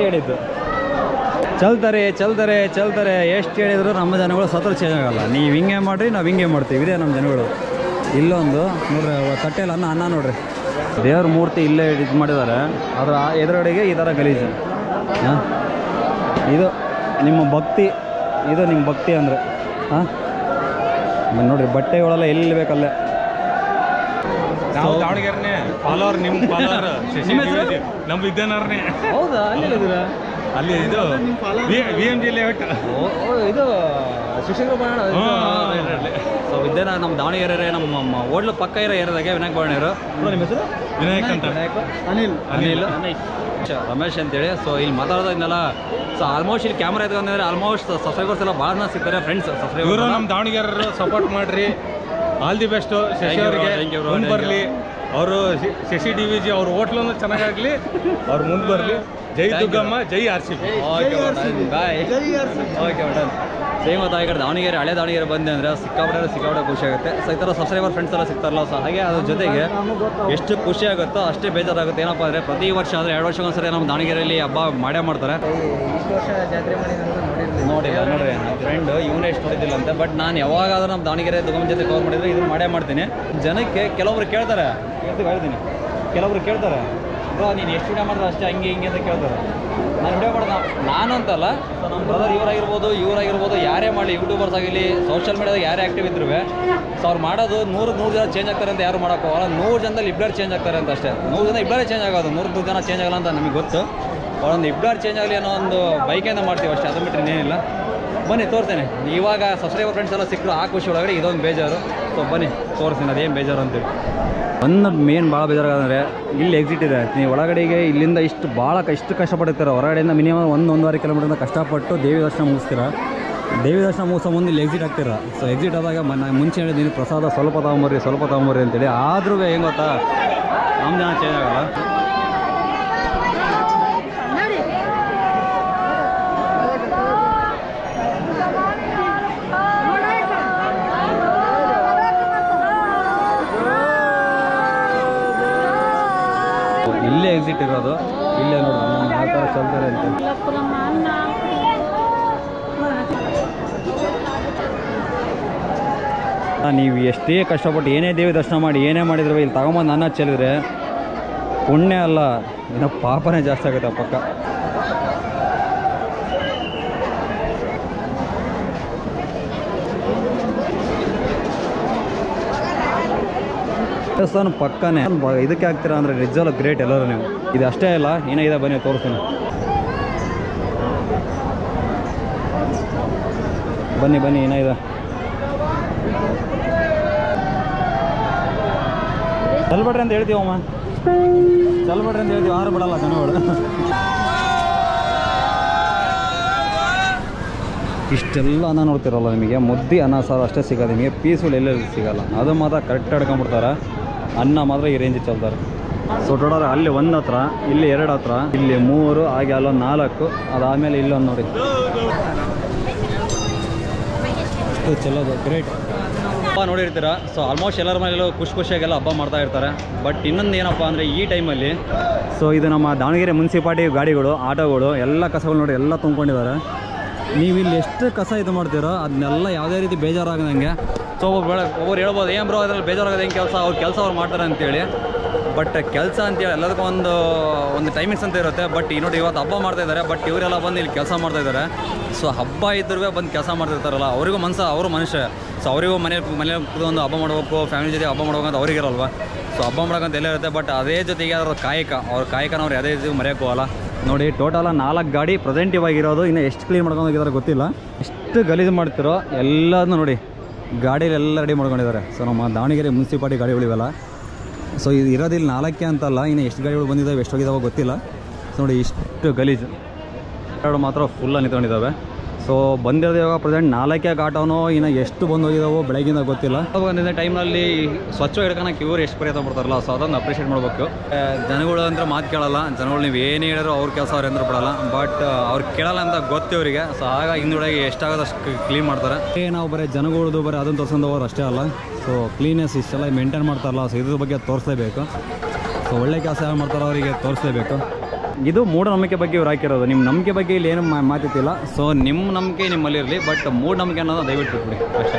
ಹೇಳಿದ್ದು ಚಲ್ತಾರೆ ಚಲ್ತಾರೆ ಚಲ್ತಾರೆ ಎಷ್ಟು ಹೇಳಿದ್ರು ನಮ್ಮ ಜನಗಳು ಸತ್ರ ಚೇಂಜ್ ಆಗಲ್ಲ ನೀವು ಹಿಂಗೆ ಮಾಡಿರಿ ನಾವು ಹಿಂಗೆ ಮಾಡ್ತೀವಿ ಇದೇ ನಮ್ಮ ಜನಗಳು ಇಲ್ಲೊಂದು ನೋಡ್ರಿ ತಟ್ಟೆಯಲ್ಲಿ ಅನ್ನ ಅನ್ನ ನೋಡ್ರಿ ದೇವ್ರ ಮೂರ್ತಿ ಇಲ್ಲೇ ಇದು ಮಾಡಿದ್ದಾರೆ ಅದರ ಎದುರುಗಡೆಗೆ ಈ ಥರ ಗಲೀಜು ಹಾಂ ಇದು ನಿಮ್ಮ ಭಕ್ತಿ ಇದು ನಿಮ್ಮ ಭಕ್ತಿ ಅಂದರೆ ಹಾಂ ನೋಡ್ರಿ ಬಟ್ಟೆಗಳೆಲ್ಲ ಎಲ್ಲಿ ಬೇಕಲ್ಲೇ ನಾವು ದಾವಣಗೆರೆನೆ ಫಾಲೋವರ್ ನಿಮ್ ಫಾಲೋವರ್ ಶಶಿ ದ್ವಿವೇದಿ. ನಮ್ ವಿದ್ಯಾನಗರನೇ ಹೌದಾ ಅಲ್ಲಿ ಇದು ವಿ ಎಂ ಜಿ ಲೇಔಟ್ ಇದು ಶಿಕ್ಷಕರು ಹ್ಮ್. ಸೊ ವಿದ್ಯಾನ ನಮ್ಮ ದಾವಣಗೆರೆ ನಮ್ಮ ಹೋಟ್ಲು ಪಕ್ಕ ಇರೋ ಏರಿಯಾದಾಗೆ ವಿನಾಯಕ್ ಬಾಣೇರು ನಿಮ್ಮ ಹೆಸರು ವಿನಾಯಕ್ ಅಂತ ಅನಿಲ್ ಅನಿಲ್ ರಮೇಶ್ ಅಂತೇಳಿ ಸೊ ಇಲ್ಲಿ ಮಾತಾಡೋದನ್ನೆಲ್ಲ ಸೊ ಆಲ್ಮೋಸ್ಟ್ ಇಲ್ಲಿ ಕ್ಯಾಮ್ರಾ ಇದ್ಕೊಂಡ್ರೆ ಆಲ್ಮೋಸ್ಟ್ ಸಬ್ಸ್ಕ್ರೈಬರ್ಸ್ ಎಲ್ಲ ಭಾಳ ಜನ ಸಿಗ್ತಾರೆ ಫ್ರೆಂಡ್ಸ್ ಇವರು ಸಬ್ಸ್ಕ್ರೈಬರ್ ನಮ್ಮ ದಾವಣಗೆರೆ ಸಪೋರ್ಟ್ ಮಾಡ್ರಿ all the best Shashi Thank you bro, ಅವರಿಗೆ thank you bro, ಮುಂದೆ thank ಬರಲಿ ಅವರು ಶಶಿ ಡಿ ವಿ ಜಿ ಅವ್ರ ಹೋಟ್ಲನ್ನು ಚೆನ್ನಾಗಾಗ್ಲಿ ಅವ್ರು ಮುಂದೆ ಬರಲಿ ಜೈ Thank you. ದುಗ್ಗಮ್ಮ ಜೈ R C okay bye okay madam same ಮತ್ತು ಈ ಕಡೆ ದಾವಣಗೆರೆ ಹಳೆ ದಾವಣಗೆರೆ ಬಂದೆ ಅಂದರೆ ಸಿಕ್ಕಾಪಟ್ಟೆ ಸಿಕ್ಕಾಪಟ್ಟೆ ಖುಷಿ ಆಗುತ್ತೆ ಸೊ ಈ ಥರ ಸಬ್ಸ್ಕ್ರೈಬರ್ ಫ್ರೆಂಡ್ಸ್ ಎಲ್ಲ ಸಿಗ್ತಾರಲ್ಲ ಸೊ ಹಾಗೆ ಅದ್ರ ಜೊತೆಗೆ ಎಷ್ಟು ಖುಷಿ ಆಗುತ್ತೋ ಅಷ್ಟೇ ಬೇಜಾರಾಗುತ್ತೆ ಏನಪ್ಪ ಅಂದರೆ ಪ್ರತಿ ವರ್ಷ ಅಂದರೆ ಎರಡು ವರ್ಷಕ್ಕೊಂದ್ಸರಿ ನಮ್ಮ ದಾವಣಗೆರೆಯಲ್ಲಿ ಹಬ್ಬ ಮಾಡೇ ಮಾಡ್ತಾರೆ ಇಷ್ಟು ವರ್ಷ ಜಾತ್ರೆ ಮಾಡಿದಂತ ನೋಡಿರ್ಲಿಲ್ಲ ನೋಡಿಲ್ಲ ನೋಡ್ರಿ ನನ್ನ ಫ್ರೆಂಡ್ ಇವನೇ ಎಷ್ಟು ನೋಡಿದ್ದಿಲ್ಲ ಅಂತ ಬಟ್ ನಾನು ಯಾವಾಗಾದ್ರೂ ನಮ್ಮ ದಾವಣಗೆರೆ ದುಗಮ್ ಜೊತೆ ಕವರ್ ಮಾಡಿದ್ರೆ ಇದನ್ನು ಮಾಡೇ ಮಾಡ್ತೀನಿ ಜನಕ್ಕೆ ಕೆಲವೊಬ್ರು ಕೇಳ್ತಾರೆ ಕೇಳ್ತೀವಿ ಹೇಳ್ತೀನಿ ಕೆಲವೊಬ್ರು ಕೇಳ್ತಾರೆ ಬ್ರೋ ನೀನು ಎಷ್ಟು ವಿಡಿಯೋ ಮಾಡಿದ್ರೆ ಅಷ್ಟೇ ಹಂಗೆ ಹಿಂಗೆ ಅಂತ ಕೇಳ್ತಾರೆ ನಾನು ವಿಡಿಯೋ ಮಾಡ್ದ ನಾನು ಅಂತಲ್ಲ ಸೊ ನಮ್ಮ ಬ್ರದರ್ ಇವರಾಗಿರ್ಬೋದು ಇವರಾಗಿರ್ಬೋದು ಯಾರೇ ಮಾಡಲಿ ಯೂಟ್ಯೂಬರ್ಸ್ ಆಗಿರಲಿ ಸೋಷಿಯಲ್ ಮೀಡಿಯಾದಾಗ ಯಾರೇ ಆ್ಯಕ್ಟಿವ್ ಇದ್ರು ಸೊ ಅವ್ರು ಮಾಡೋದು ನೂರು ನೂರು ಜನ ಚೇಂಜ್ ಆಗ್ತಾರೆ ಅಂತ ಯಾರು ಮಾಡೋಕೆ ಹೋಗಲ್ಲ ನೂರು ಜನದಲ್ಲಿ ಇಬ್ಬರು ಚೇಂಜ್ ಆಗ್ತಾರೆ ಅಂತ ಅಷ್ಟೇ ನೂರು ಜನ ಇಬ್ಬರೇ ಚೇಂಜ್ ಆಗೋದು ನೂರು ನೂರು ಜನ ಚೇಂಜ್ ಆಗಲ್ಲ ಅಂತ ನಮಗೆ ಗೊತ್ತು ಒಂದು ಇಬ್ಬರು ಚೇಂಜ್ ಆಗಲಿ ಅನ್ನೋ ಒಂದು ಬೈಕಿಂದ ಮಾಡ್ತೀವಿ ಅಷ್ಟೇ ಅದನ್ನ ಬಿಟ್ಟರೆ ಇನ್ನೇನಿಲ್ಲ ಬನ್ನಿ ತೋರ್ತೇನೆ ಇವಾಗ ಸಬ್ಸ್ಕ್ರೈಬರ್ ಫ್ರೆಂಡ್ಸ್ ಎಲ್ಲ ಸಿಕ್ಕರು ಆ ಖುಷಿ ಒಳಗಡೆ ಇದೊಂದು ಬೇಜಾರು ಸೊ ಬನ್ನಿ ತೋರಿಸ್ತೀನಿ ಅದೇನು ಬೇಜಾರು ಅಂತೇಳಿ ಒಂದು ಮೇನ್ ಭಾಳ ಬೇಜಾರಾಗಂದರೆ ಇಲ್ಲಿ ಎಕ್ಸಿಟ್ ಇದೆ ನೀವು ಒಳಗಡೆಗೆ ಇಲ್ಲಿಂದ ಇಷ್ಟು ಭಾಳ ಇಷ್ಟು ಕಷ್ಟಪಟ್ಟಿರ್ತಾರೆ ಹೊರಗಡೆಯಿಂದ ಮಿನಿಮಮ್ ಒಂದು ಒಂದೂವರೆ ಕಿಲೋಮೀಟರ್ನ ಕಷ್ಟಪಟ್ಟು ದೇವಿ ದರ್ಶನ ಮುಗಿಸ್ತೀರ ದೇವಿ ದರ್ಶನ ಮುಗಿಸೋ ಮುಂದೆ ಇಲ್ಲಿ ಎಕ್ಸಿಟ್ ಆಗ್ತೀರ ಸೊ ಎಕ್ಸಿಟ್ ಆದಾಗ ಮ- ನಾನು ಮುಂಚೆ ಹೇಳಿದ್ದೀನಿ ಪ್ರಸಾದ ಸ್ವಲ್ಪ ತಗೊಂಬರ್ರಿ ಸ್ವಲ್ಪ ತಗೊಂಬರ್ರಿ ಅಂತೇಳಿ ಆದ್ರೂ ಹೆಂಗೆ ಗೊತ್ತಾ ನಮ್ಮ ಜನ ಚೇಂಜ್ ಆಗಲ್ಲ ಇಲ್ಲೇ ಎಕ್ಸಿಟ್ ಇರೋದು ಇಲ್ಲೇ ನೋಡಿ ನಮ್ಮ ಯಾವ ಥರ ಚಲ್ತಾರೆ ಅಂತ ನೀವು ಎಷ್ಟೇ ಕಷ್ಟಪಟ್ಟು ಏನೇ ದೇವಿ ದರ್ಶನ ಮಾಡಿ ಏನೇ ಮಾಡಿದ್ರು ಇಲ್ಲಿ ತಗೊಂಬಂದು ಅನ್ನ ಚೆಲ್ಲಿದ್ರೆ ಪುಣ್ಯ ಅಲ್ಲ ಇನ್ನು ಪಾಪನೇ ಜಾಸ್ತಿ ಆಗುತ್ತೆ ಆ ಪಕ್ಕ ದೇವಸ್ಥಾನ ಪಕ್ಕನೇ ಬ- ಇದಕ್ಕೆ ಆಗ್ತೀರಾ ಅಂದರೆ ನಿಜವಲ್ಲ ಗ್ರೇಟ್ ಎಲ್ಲರೂ ನೀವು ಇದು ಅಷ್ಟೇ ಅಲ್ಲ ಏನೇ ಇದೆ ಬನ್ನಿ ತೋರಿಸ್ತೀನಿ ಬನ್ನಿ ಬನ್ನಿ ಏನಿದೆ ಚಲ್ಬೇಡ್ರಿ ಅಂತ ಹೇಳ್ತೀವಮ್ಮ ಚಲ್ಬೇಡ್ರಿ ಅಂತ ಹೇಳ್ತೀವಿ ಆರು ಬಿಡಲ್ಲ ಜನಗಳು ಇಷ್ಟೆಲ್ಲ ಅನ್ನ ನೋಡ್ತಿರಲ್ಲ ನಿಮಗೆ ಮುದ್ದೆ ಅನ್ನ ಸಾರು ಅಷ್ಟೇ ಸಿಗೋದು ನಿಮಗೆ ಪೀಸ್ಗಳು ಎಲ್ಲೆಲ್ಲಿ ಸಿಗಲ್ಲ ಅದು ಮಾತ್ರ ಕರೆಕ್ಟ್ ಹಿಡ್ಕೊಂಡ್ಬಿಡ್ತಾರೆ ಅನ್ನ ಮಾತ್ರ ಈ ರೇಂಜಿಗೆ ಚಲ್ತಾರೆ ಸೊ ಟೋಟಲ್ ಅಲ್ಲಿ ಒಂದು ಹತ್ರ ಇಲ್ಲಿ ಎರಡು ಹತ್ರ ಇಲ್ಲಿ ಮೂರು ಹಾಗೆ ಅಲ್ಲೊಂದು ನಾಲ್ಕು ಅದಾದಮೇಲೆ ಇಲ್ಲೊಂದು ನೋಡಿ ಅಷ್ಟು ಚೆಲ್ಲೋದು ಗ್ರೇಟ್ ಹಬ್ಬ ನೋಡಿರ್ತೀರ ಸೊ ಆಲ್ಮೋಸ್ಟ್ ಎಲ್ಲರ ಮನೇಲೂ ಖುಷಿ ಖುಷಿಯಾಗೆಲ್ಲ ಹಬ್ಬ ಮಾಡ್ತಾ ಇರ್ತಾರೆ ಬಟ್ ಇನ್ನೊಂದು ಏನಪ್ಪ ಅಂದರೆ ಈ ಟೈಮಲ್ಲಿ ಸೊ ಇದು ನಮ್ಮ ದಾವಣಗೆರೆ ಮುನ್ಸಿಪಾಲ್ಟಿ ಗಾಡಿಗಳು ಆಟೋಗಳು ಎಲ್ಲ ಕಸಗಳು ನೋಡಿ ಎಲ್ಲ ತುಂಬ್ಕೊಂಡಿದ್ದಾರೆ ನೀವು ಇಲ್ಲಿ ಎಷ್ಟು ಕಸ ಇದು ಮಾಡ್ತೀರೋ ಅದನ್ನೆಲ್ಲ ಯಾವುದೇ ರೀತಿ ಬೇಜಾರಾಗದಂಗೆ ಸೊ ಒಬ್ಬರು ಬೆಳ ಒಬ್ಬರು ಹೇಳ್ಬೋದು ಏನು ಬ್ರೋ ಅದ್ರಲ್ಲಿ ಬೇಜಾರಾಗೋದು ಹೆಂಗೆ ಕೆಲಸ ಅವ್ರ ಕೆಲಸ ಅವ್ರು ಮಾಡ್ತಾರೆ ಅಂತೇಳಿ ಬಟ್ ಕೆಲಸ ಅಂತೇಳಿ ಎಲ್ಲದಕ್ಕೂ ಒಂದು ಒಂದು ಟೈಮಿಂಗ್ಸ್ ಅಂತ ಇರುತ್ತೆ ಬಟ್ ಈ ನೋಡಿ ಇವತ್ತು ಹಬ್ಬ ಮಾಡ್ತಾ ಇದ್ದಾರೆ ಬಟ್ ಇವರೆಲ್ಲ ಬಂದು ಇಲ್ಲಿ ಕೆಲಸ ಮಾಡ್ತಾ ಇದ್ದಾರೆ ಸೊ ಹಬ್ಬ ಇದ್ರೂ ಬಂದು ಕೆಲಸ ಮಾಡ್ತಿರ್ತಾರಲ್ಲ ಅವರಿಗೂ ಮನಸ್ಸು ಅವರು ಮನುಷ್ಯ ಸೊ ಅವರಿಗೂ ಮನೆ ಮನೆ ಒಂದು ಹಬ್ಬ ಮಾಡಬೇಕು ಫ್ಯಾಮಿಲಿ ಜೊತೆ ಹಬ್ಬ ಮಾಡ್ಬೇಕು ಅಂತ ಅವ್ರಿಗಿರಲ್ವ ಸೊ ಹಬ್ಬ ಮಾಡೋಕ್ಕಂತ ಎಲ್ಲ ಇರುತ್ತೆ ಬಟ್ ಅದೇ ಜೊತೆಗೆ ಅವ್ರ ಕಾಯಕ ಅವ್ರ ಕಾಯಕನ ಅವ್ರು ಯಾವುದೇ ರೀತಿ ಮರೆಯೋಕ್ಕೂ ಹೋಗಲ್ಲ ನೋಡಿ ಟೋಟಲ ನಾಲ್ಕು ಗಾಡಿ ಪ್ರೆಸೆಂಟಿವ್ ಆಗಿರೋದು ಇನ್ನು ಎಷ್ಟು ಕ್ಲೀನ್ ಮಾಡ್ಕೊಂಡು ಹೋಗಿದ್ದಾರೆ ಗೊತ್ತಿಲ್ಲ ಎಷ್ಟು ಗಲೀಜು ಮಾಡ್ತಿರೋ ಎಲ್ಲದನ್ನೂ ನೋಡಿ ಗಾಡೀಲಿ ಎಲ್ಲ ರೆಡಿ ಮಾಡ್ಕೊಂಡಿದ್ದಾರೆ ಸೊ ನಮ್ಮ ದಾವಣಗೆರೆ ಮುನ್ಸಿಪಾಲ್ಟಿ ಗಾಡಿಗಳಿವೆಲ್ಲ ಸೊ ಇದು ಇರೋದಿಲ್ಲ ನಾಲ್ಕೇ ಅಂತಲ್ಲ ಇನ್ನು ಎಷ್ಟು ಗಾಡಿಗಳು ಬಂದಿದ್ದಾವೆ ಎಷ್ಟು ಹೋಗಿದ್ದಾವೆ ಗೊತ್ತಿಲ್ಲ ಸೊ ನೋಡಿ ಇಷ್ಟು ಗಲೀಜು ಎರಡು ಮಾತ್ರ ಫುಲ್ಲ ನಿಂತ್ಕೊಂಡಿದ್ದಾವೆ ಸೊ ಬಂದಿರೋದು ಇವಾಗ ಪ್ರೆಸೆಂಟ್ ನಾಲ್ಕೇ ಘಾಟವನು ಇನ್ನು ಎಷ್ಟು ಬಂದು ಹೋಗಿದಾವೋ ಬೆಳಗಿಂದ ಗೊತ್ತಿಲ್ಲ ಬಂದಿದ್ದ ಟೈಮ್ನಲ್ಲಿ ಸ್ವಚ್ಛ ಹಿಡ್ಕೊಳಕ್ಕೆ ಇವ್ರು ಎಷ್ಟು ಪ್ರಯತ್ನ ಪಡ್ತಾರಲ್ಲ ಸೊ ಅದನ್ನು ಅಪ್ರಿಷಿಯೇಟ್ ಮಾಡಬೇಕು ಜನಗಳು ಅಂದ್ರೆ ಮಾತು ಕೇಳಲ್ಲ ಜನಗಳು ನೀವು ಏನೇ ಹೇಳಿದ್ರು ಅವ್ರ ಕೆಲಸ ಅವ್ರು ಎಂದ್ರು ಬಿಡಲ್ಲ ಬಟ್ ಅವ್ರು ಕೇಳಲ್ಲ ಅಂತ ಗೊತ್ತು ಇವರಿಗೆ ಸೊ ಆಗ ಹಿಂದುಳಗೆ ಎಷ್ಟಾಗೋದಷ್ಟು ಕ್ಲೀನ್ ಮಾಡ್ತಾರೆ ಏ ನಾವು ಬರೀ ಜನಗಳದು ಬರೀ ಅದನ್ನು ತೋರಿಸ್ಕೊಂಡು ಹೋಗೋರು ಅಷ್ಟೇ ಅಲ್ಲ ಸೊ ಕ್ಲೀನೆಸ್ ಇಷ್ಟೆಲ್ಲ ಮೇಂಟೈನ್ ಮಾಡ್ತಾರಲ್ಲ ಸೊ ಇದ್ರ ಬಗ್ಗೆ ತೋರಿಸ್ಲೇಬೇಕು ಸೊ ಒಳ್ಳೆ ಕೆಲಸ ಯಾರು ಮಾಡ್ತಾರೋ ಅವರಿಗೆ ತೋರಿಸ್ಲೇಬೇಕು ಇದು ಮೂಢನಂಬಿಕೆ ಬಗ್ಗೆ ಇವ್ರು ಹಾಕಿರೋದು ನಿಮ್ಮ ನಂಬಿಕೆ ಬಗ್ಗೆ ಇಲ್ಲಿ ಏನು ಮಾ- ಮಾತಿತ್ತಿಲ್ಲ ಸೊ ನಿಮ್ಮ ನಂಬಿಕೆ ನಿಮ್ಮಲ್ಲಿ ಇರಲಿ ಬಟ್ ಮೂಢನಂಬಿಕೆ ಅನ್ನೋದು ದಯವಿಟ್ಟು ಬಿಟ್ಬಿಡಿ ಅಷ್ಟೇ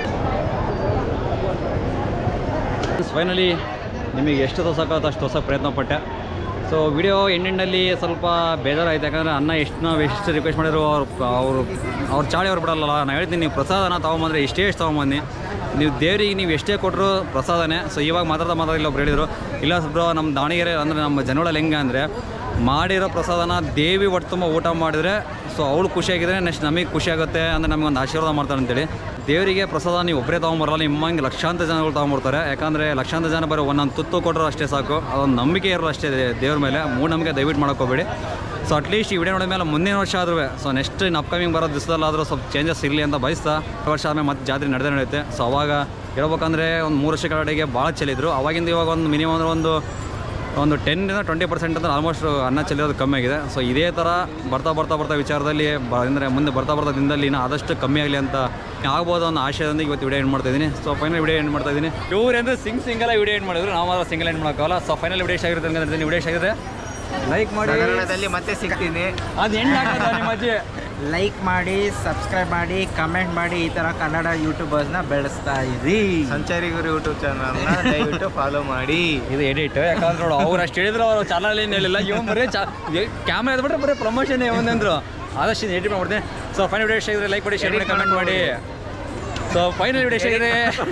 ಫೈನಲಿ ನಿಮಗೆ ಎಷ್ಟು ತೋರ್ಸೋಕ್ಕಾಗುತ್ತೆ ಅಷ್ಟು ತೋರ್ಸೋಕೆ ಪ್ರಯತ್ನ ಪಟ್ಟೆ ಸೊ ವಿಡಿಯೋ ಎಂಡಿನಲ್ಲಿ ಸ್ವಲ್ಪ ಬೇಜಾರಾಯ್ತು ಯಾಕಂದರೆ ಅನ್ನ ಎಷ್ಟು ನಾವು ಎಷ್ಟು ರಿಕ್ವೆಸ್ಟ್ ಮಾಡಿದ್ರು ಅವ್ರು ಅವರು ಅವ್ರು ಚಾಳಿ ಅವ್ರು ಬಿಡಲ್ಲ ನಾನು ಹೇಳ್ತೀನಿ ನೀವು ಪ್ರಸಾದನ ತೊಗೊಂಬಂದ್ರೆ ಇಷ್ಟೇ ಎಷ್ಟು ತೊಗೊಂಬನ್ನಿ ನೀವು ದೇವರಿಗೆ ನೀವು ಎಷ್ಟೇ ಕೊಟ್ಟರು ಪ್ರಸಾದನೇ ಸೊ ಇವಾಗ ಮಾತಾಡ್ತಾ ಮಾತಾಡಿಲ್ಲ ಒಬ್ರು ಹೇಳಿದರು ಇಲ್ಲ ಬ್ರೋ ನಮ್ಮ ದಾವಣಗೆರೆ ಅಂದರೆ ನಮ್ಮ ಜನಗಳಲ್ಲಿ ಹೆಂಗೆ ಅಂದರೆ ಮಾಡಿರೋ ಪ್ರಸಾದನ ದೇವಿ ಒಟ್ಟು ತುಂಬ ಊಟ ಮಾಡಿದರೆ ಸೊ ಅವಳು ಖುಷಿಯಾಗಿದ್ರೆ ನೆಕ್ಸ್ಟ್ ನಮಗೆ ಖುಷಿ ಆಗುತ್ತೆ ಅಂದರೆ ನಮಗೆ ಒಂದು ಆಶೀರ್ವಾದ ಮಾಡ್ತಾರೆ ಅಂತೇಳಿ ದೇವರಿಗೆ ಪ್ರಸಾದ ನೀವು ಒಬ್ಬರೇ ತೊಗೊಂಬರಲ್ಲ ನಿಮ್ಮಂಗೆ ಲಕ್ಷಾಂತರ ಜನಗಳು ತೊಗೊಂಬರ್ತಾರೆ ಯಾಕಂದರೆ ಲಕ್ಷಾಂತರ ಜನ ಬರೋ ಒಂದೊಂದು ತುತ್ತು ಕೊಟ್ಟರು ಅಷ್ಟೇ ಸಾಕು ಅದೊಂದು ನಂಬಿಕೆ ಇರೋದು ಅಷ್ಟೇ ದೇ- ದೇವ್ರ ಮೇಲೆ ಮೂಢನಂಬಿಕೆ ದಯವಿಟ್ಟು ಮಾಡೋಕ್ಕೋಬೇಡಿ ಸೊ ಅಟ್ಲೀಸ್ಟ್ ಈ ವಿಡಿಯೋ ನೋಡಿದ ಮೇಲೆ ಮುಂದಿನ ವರ್ಷ ಆದ್ರೂ ಸೊ ನೆಕ್ಸ್ಟ್ ಇನ್ನು ಅಪ್ಕಮಿಂಗ್ ಬರೋ ದಿವಸದಲ್ಲಾದರೂ ಸ್ವಲ್ಪ ಚೇಂಜಸ್ ಇರಲಿ ಅಂತ ಬಯಸ್ತಾ ಈ ವರ್ಷ ಆದಮೇಲೆ ಮತ್ತೆ ಜಾತ್ರೆ ನಡೆದೇ ನಡೆಯುತ್ತೆ ಸೊ ಅವಾಗ ಹೇಳ್ಬೇಕಂದ್ರೆ ಒಂದು ಮೂರು ವರ್ಷ ಕೆಳಗಡೆಗೆ ಭಾಳ ಚೆಲ್ಲಿದ್ರು ಅವಾಗಿಂದ ಇವಾಗ ಒಂದು ಮಿನಿಮಮ್ ಅಂದ್ರೆ ಒಂದು ಒಂದು ಟೆನ್ನಿಂದ ಟ್ವೆಂಟಿ ಪರ್ಸೆಂಟ್ ಅಂದ್ರೆ ಆಲ್ಮೋಸ್ಟ್ ಅನ್ನ ಚೆಲ್ಲಿರೋದು ಕಮ್ಮಿ ಆಗಿದೆ ಸೊ ಇದೇ ಥರ ಬರ್ತಾ ಬರ್ತಾ ಬರ್ತಾ ವಿಚಾರದಲ್ಲಿ ಬ ಅಂದರೆ ಮುಂದೆ ಬರ್ತಾ ಬರ್ತಾ ದಿನದಲ್ಲಿ ಇನ್ನೂ ಆದಷ್ಟು ಕಮ್ಮಿ ಆಗಲಿ ಅಂತ ಆಗ್ಬೋದು ಅನ್ನೋ ಆಶಯದಿಂದ ಇವತ್ತು ವಿಡಿಯೋ ಎಂಡ್ ಮಾಡ್ತಾ ಇದ್ದೀನಿ ಸೊ ಫೈನಲ್ ವಿಡಿಯೋ ಎಂಡ್ ಮಾಡ್ತಾ ಇದ್ದೀನಿ ಇವ್ರು ಅಂದರೆ ಸಿಂಗ್ ಸಿಂಗಲ್ ವಿಡಿಯೋ ಎಂಡ್ ಮಾಡಿದ್ರು ನಾವು ಮಾತ್ರ ಸಿಂಗಲ್ ಎಂಡ್ ಮಾಡೋಕ್ಕಾಗಲ್ಲ ಸೊ ಫೈನಲ್ ವಿಡಿಯೋ ಆಗಿರುತ್ತೆ ಅಂತ ವಿಡಿಯೋ ಆಗಿದ್ರೆ ಲೈಕ್ ಮಾಡಿ ಸಗರಣದಲ್ಲಿ ಮತ್ತೆ ಸಿಗ್ತೀನಿ ಅದು ಎಂಡ್ ಆಗೋದು ನಿಮ್ಮ ಅಜ್ಜಿ ಲೈಕ್ ಮಾಡಿ ಸಬ್ಸ್ಕ್ರೈಬ್ ಮಾಡಿ ಕಮೆಂಟ್ ಮಾಡಿ ಈ ಥರ ಕನ್ನಡ ಯೂಟ್ಯೂಬರ್ಸ್ನ ಬೆಳೆಸ್ತಾ ಇರಿ ಸಂಚಾರಿ ಗುರು ಯೂಟ್ಯೂಬ್ ಚಾನಲ್ನ ದಯವಿಟ್ಟು ಫಾಲೋ ಮಾಡಿ ಇದು ಎಡಿಟ್ ಯಾಕಂದ್ರೆ ನೋಡು ಅವ್ರು ಅಷ್ಟು ಹೇಳಿದ್ರು ಅವರು ಚಾನಲ್ ಏನು ಹೇಳಿಲ್ಲ ಇವ್ ಬರೀ ಚಾ ಕ್ಯಾಮ್ರಾ ಎದ್ಬಿಟ್ರೆ ಬರೀ ಪ್ರಮೋಷನ್ ಒಂದಂದ್ರು ಆದಷ್ಟು ಎಡಿಟ್ ಮಾಡ್ಬಿಡ್ತೀನಿ ಸೊ ಫೈನಲ್ ವಿಡಿಯೋ ಇಷ್ಟ ಆಗಿದ್ರೆ ಲೈಕ್ ಮಾಡಿ ಶೇರ್ ಮಾಡಿ ಕಮೆಂಟ್ ಮಾಡಿ ಸೊ ಫೈನಲ್ ವಿಡಿಯೋ ಇಷ್ಟ ಆಗಿದ್ರೆ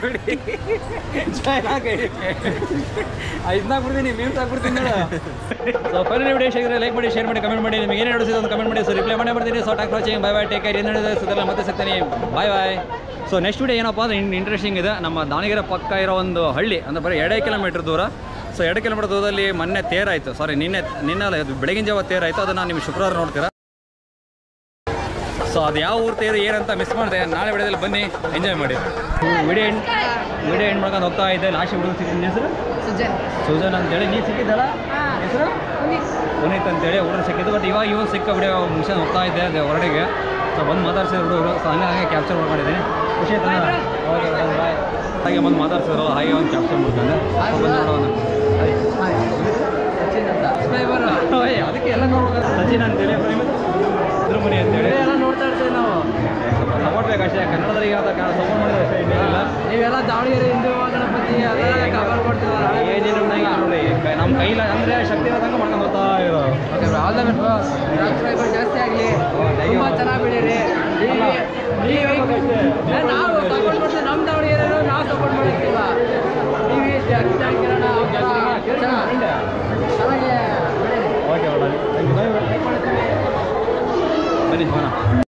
ಇದನ್ನ ಹಾಕ್ಬಿಡ್ತೀನಿ ಮೀಮ್ಸ್ ಹಾಕ್ಬಿಡ್ತೀನಿ ಸೊ ಫೈನಲ್ ವಿಡಿಯೋ ಇಷ್ಟ ಆಗಿದ್ರೆ ಲೈಕ್ ಮಾಡಿ ಶೇರ್ ಮಾಡಿ ಕಮೆಂಟ್ ಮಾಡಿ ನಿಮಗೆ ಏನು ಹೇಳಿಸಿದ ಒಂದು ಕಮೆಂಟ್ ಮಾಡಿ ಸೊ ರಿಪ್ಲೈ ಮಾಡೇ ಬರ್ತೀನಿ so thanks watching bye bye take care ಏನು ಹೇಳಿದ್ರೆ ಸುತ್ತಲ್ಲ ಮತ್ತೆ ಸಿಗ್ತೀನಿ bye bye so next video ಏನಪ್ಪ ಅಂದ್ರೆ ಇಂಟ್ರೆಸ್ಟಿಂಗ್ ಇದೆ ನಮ್ಮ ದಾವಣಗೆರೆ ಪಕ್ಕ ಇರೋ ಒಂದು ಹಳ್ಳಿ ಅಂದರೆ ಬರೀ ಎರಡೇ ಕಿಲೋಮೀಟ್ರ್ ದೂರ ಸೊ ಎರಡು ಕಿಲೋಮೀಟರ್ ದೂರದಲ್ಲಿ ಮೊನ್ನೆ ತೇರಾಯಿತು ಸಾರಿ ನಿನ್ನೆ ನಿನ್ನೆ ಅಲ್ಲ, ಇದು ಬೆಳಗಿನ ಜಾವ ತೇರಾಯಿತು ಅದನ್ನು ನೀವು ಶುಕ್ರವಾರ ನೋಡ್ತೀರಾ ಸೊ ಅದು ಯಾವ ಊರು ತೇರು ಏನಂತ ಮಿಸ್ ಮಾಡಿದೆ ನಾಳೆ ವಿಡಿಯೋದಲ್ಲಿ ಬನ್ನಿ ಎಂಜಾಯ್ ಮಾಡಿ ವಿಡಿಯೋ ಎಂಡ್ ವಿಡಿಯೋ ಎಂಡ್ ಮಾಡ್ಕೊಂಡು ಹೋಗ್ತಾ ಇದ್ದೆ ಲಾಸ್ಟ್ ಹುಡುಗ ಸಿಕ್ಕಿದ ಹೆಸರು ಸುಜನ್ ಸುಜನ್ ಅಂತೇಳಿ ನೀನು ಸಿಕ್ಕಿದ್ದಲ್ಲ ಹೆಸರು ಪುನೀತ್ ಅಂತೇಳಿ ಹುಡುಗರು ಸಿಕ್ಕಿದ್ದು ಬಟ್ ಇವಾಗ ಇವಾಗ ಸಿಕ್ಕ ವಿಡಿಯೋ ಮುಗಿಸ್ಕೊಂಡು ಹೋಗ್ತಾ ಇದ್ದೆ ಅದೇ ಹೊರಡಿಗೆ ಸೊ ಬಂದು ಮಾತಾಡ್ಸಿದ್ರು ಹುಡುಗರು ಸೊ ಹಂಗೆ ಹಾಗೆ ಕ್ಯಾಪ್ಚರ್ ಮಾಡ್ಕೊಂಡಿದ್ದೀನಿ ಖುಷಿ ಆಯ್ತಾ ಓಕೆ ಬಾಯ್ ಹಾಗೆ ಬಂದು ಮಾತಾಡ್ಸಿದ್ರು ಹಾಗೆ ಒಂದು ಕ್ಯಾಪ್ಚರ್ ಮಾಡ್ಕೊಂಡೆ ಬಂದು ನೋಡೋಣ ಸಚಿನ್ ಅಂತ ಸಬ್ಸ್ಕ್ರೈಬರ್ ಓಯ್, ಅದಕ್ಕೆ ಎಲ್ಲ ನೋಡ್ಬೇಕು ಸಚಿನ್ ಅಂತೇಳಿ ಇದ್ರ ಮನೆ ಅಂತೇಳಿ ಎಲ್ಲ ನೋಡ್ತಾ ಇರ್ತೀವಿ ನಾವು ಸಪೋರ್ಟ್ ಬೇಕಷ್ಟೇ ಕನ್ನಡದಲ್ಲಿ ಸಪೋರ್ಟ್ ಮಾಡಿದ್ರೆ ಅಷ್ಟೇ ಇನ್ನೇನಿಲ್ಲ ನೀವೆಲ್ಲ ದಾವಣಗೆರೆ ಹಿಂದೂ ಗಣಪತಿ ಅದೆಲ್ಲ ಕವರ್ ಕೊಡ್ತೀರ ಏನೇನು ನೋಡಿ ನಮ್ಮ ಕೈಲ ಅಂದರೆ ಶಕ್ತಿ ಇರೋದಂಗೆ ಮಾಡ್ಕೊಂಡು ಹೋಗ್ತಾ ಇರೋ okay all the best subscriber ಜಾಸ್ತಿ ಆಗಲಿ ತುಂಬ ಚೆನ್ನಾಗಿ ಬೆಳೀರಿ ನೀವು ನಾವು ಸಪೋರ್ಟ್ ಮಾಡ್ತೀವಿ ನಮ್ಮ ದಾವಣಗೆರೆ ನಾವು ಸಪೋರ್ಟ್ ಮಾಡಿರ್ತೀವ ನೀವು ಜಾಸ್ತಿ ಕಿರಣ ಚೆನ್ನಾಗಿ ಬೆಳೀರಿ ಓಕೆ ಬನ್ನಿ ಹೋಗೋಣ